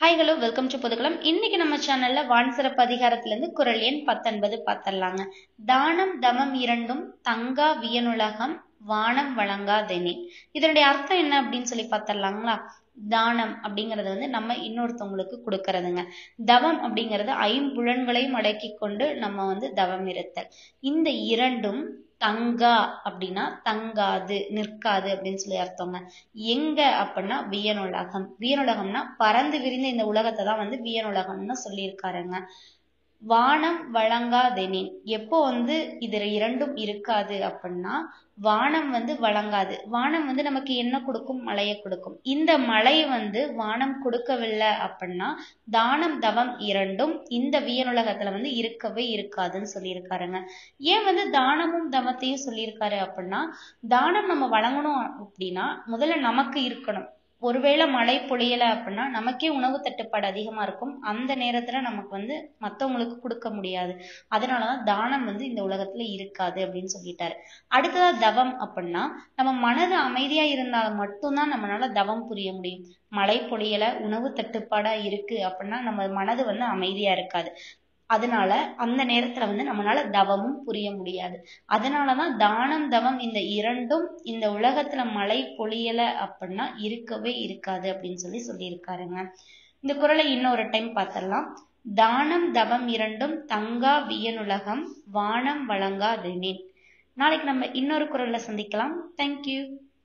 hi hello welcome to Pudukulam இன்னைக்கு நம்ம சேனல்ல வான் சிறப்பு அதிகாரத்துல இருந்து குரல் எண் பத்தொன்பது பார்த்தரலாங்க தானம் தமம் இரண்டும் தங்கா வியனுலகம் வானம் வழங்காதெனி இதனுடைய அர்த்தம் என்ன அப்படின்னு சொல்லி பார்த்தரலாங்களா தானம் அப்படிங்கறது வந்து நம்ம இன்னொருத்தவங்களுக்கு கொடுக்கறதுங்க தவம் அப்படிங்கிறது ஐம்புலன்களையும் அடக்கி கொண்டு நம்ம வந்து தவம் இருத்தல் இந்த இரண்டும் தங்கா அப்படின்னா தங்காது நிற்காது அப்படின்னு சொல்லி அர்த்தங்க எங்க அப்படின்னா வியனுலகம் வியனுலகம்னா பறந்து விரிந்த இந்த உலகத்தை தான் வந்து வியனுலகம்னு சொல்லியிருக்காருங்க வானம் வழங்காதெனின் எப்போ வந்து இது இரண்டும் இருக்காது அப்படின்னா வானம் வந்து வழங்காது வானம் வந்து நமக்கு என்ன கொடுக்கும் மழையை கொடுக்கும் இந்த மழை வந்து வானம் கொடுக்கவில்லை அப்படின்னா தானம் தவம் இரண்டும் இந்த வியனுலகத்துல வந்து இருக்கவே இருக்காதுன்னு சொல்லியிருக்காருங்க ஏன் வந்து தானமும் தவத்தையும் சொல்லியிருக்காரு அப்படின்னா தானம் நம்ம வழங்கணும் அப்படின்னா முதல்ல நமக்கு இருக்கணும் ஒருவேளை மழை பொழியல அப்படின்னா நமக்கே உணவு தட்டுப்பாடு அதிகமா இருக்கும் அந்த நேரத்துல நமக்கு வந்து மத்தவங்களுக்கு கொடுக்க முடியாது அதனாலதான் தானம் வந்து இந்த உலகத்துல இருக்காது அப்படின்னு சொல்லிட்டாரு அடுத்ததா தவம் அப்படின்னா நம்ம மனது அமைதியா இருந்தால் மட்டும்தான் நம்மளால தவம் புரிய முடியும் மழை பொழியல உணவு தட்டுப்பாடா இருக்கு அப்படின்னா நம்ம மனது வந்து அமைதியா இருக்காது அதனால அந்த நேரத்துல வந்து நம்மளால தவமும் புரிய முடியாது அதனாலதான் தானம் தவம் இந்த இரண்டும் இந்த உலகத்துல மழை பொழியல அப்படின்னா இருக்கவே இருக்காது அப்படின்னு சொல்லி சொல்லியிருக்காருங்க இந்த குரலை இன்னொரு டைம் பார்த்தரலாம் தானம் தவம் இரண்டும் தங்கா வியனுலகம் வானம் வழங்காதெனின் நாளைக்கு நம்ம இன்னொரு குரல்ல சந்திக்கலாம் தேங்க்யூ